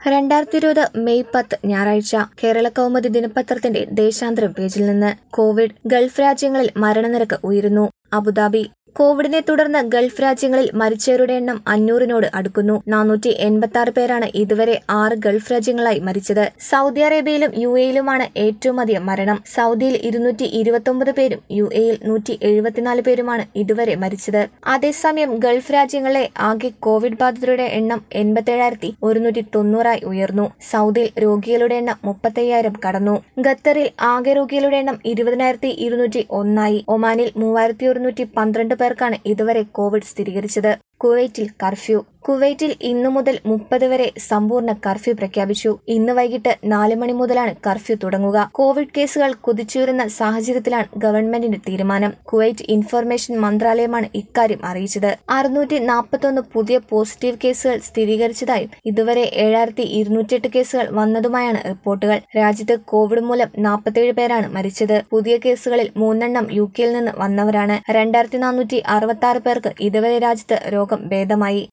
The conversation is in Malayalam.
രണ്ടായിരത്തി ഇരുപത് മെയ് പത്ത് ഞായറാഴ്ച കേരള കൗമുദി ദിനപത്രത്തിന്റെ ദേശാന്തരം പേജിൽ നിന്ന് കോവിഡ് ഗൾഫ് രാജ്യങ്ങളിൽ മരണനിരക്ക് ഉയരുന്നു അബുദാബി കോവിഡിനെ തുടർന്ന് ഗൾഫ് രാജ്യങ്ങളിൽ മരിച്ചവരുടെ എണ്ണം അഞ്ഞൂറിനോട് അടുക്കുന്നു നാനൂറ്റി എൺപത്തി ആറ് പേരാണ് ഇതുവരെ ആറ് ഗൾഫ് രാജ്യങ്ങളായി മരിച്ചത് സൗദി അറേബ്യയിലും യു എയിലുമാണ് ഏറ്റവും അധികം മരണം സൗദിയിൽ ഇരുന്നൂറ്റി ഇരുപത്തൊമ്പത് പേരും യു എയിൽ നൂറ്റി എഴുപത്തിനാല് പേരുമാണ് ഇതുവരെ മരിച്ചത് അതേസമയം ഗൾഫ് രാജ്യങ്ങളിലെ ആകെ കോവിഡ് ബാധിതരുടെ എണ്ണം എൺപത്തേഴായിരത്തി ഒരുന്നൂറ്റി തൊണ്ണൂറായി ഉയർന്നു സൗദിയിൽ രോഗികളുടെ എണ്ണം മുപ്പത്തയ്യായിരം കടന്നു ഖത്തറിൽ ആകെ രോഗികളുടെ എണ്ണം ഇരുപതിനായിരത്തി ഇരുന്നൂറ്റി ഒന്നായി ഒമാനിൽ മൂവായിരത്തി ഒരുന്നൂറ്റി പന്ത്രണ്ട് പേർക്കാണ് ഇതുവരെ കോവിഡ് സ്ഥിരീകരിച്ചത് കുവൈറ്റിൽ കർഫ്യൂ കുവൈറ്റിൽ ഇന്നു മുതൽ മുപ്പത് വരെ സമ്പൂർണ്ണ കർഫ്യൂ പ്രഖ്യാപിച്ചു ഇന്ന് വൈകിട്ട് നാല് മണി മുതലാണ് കർഫ്യൂ തുടങ്ങുക കോവിഡ് കേസുകൾ കുതിച്ചുയരുന്ന സാഹചര്യത്തിലാണ് ഗവൺമെന്റിന്റെ തീരുമാനം കുവൈറ്റ് ഇൻഫർമേഷൻ മന്ത്രാലയമാണ് ഇക്കാര്യം അറിയിച്ചത് അറുന്നൂറ്റി നാൽപ്പത്തൊന്ന് പുതിയ പോസിറ്റീവ് കേസുകൾ സ്ഥിരീകരിച്ചതായും ഇതുവരെ ഏഴായിരത്തി ഇരുന്നൂറ്റിയെട്ട് കേസുകൾ വന്നതുമായാണ് റിപ്പോർട്ടുകൾ രാജ്യത്ത് കോവിഡ് മൂലം നാൽപ്പത്തേഴ് പേരാണ് മരിച്ചത് പുതിയ കേസുകളിൽ മൂന്നെണ്ണം യു കെയിൽ നിന്ന് വന്നവരാണ് രണ്ടായിരത്തി നാനൂറ്റി അറുപത്തി ആറ് പേർക്ക് ഇതുവരെ രാജ്യത്ത് രോഗം ഭേദമായി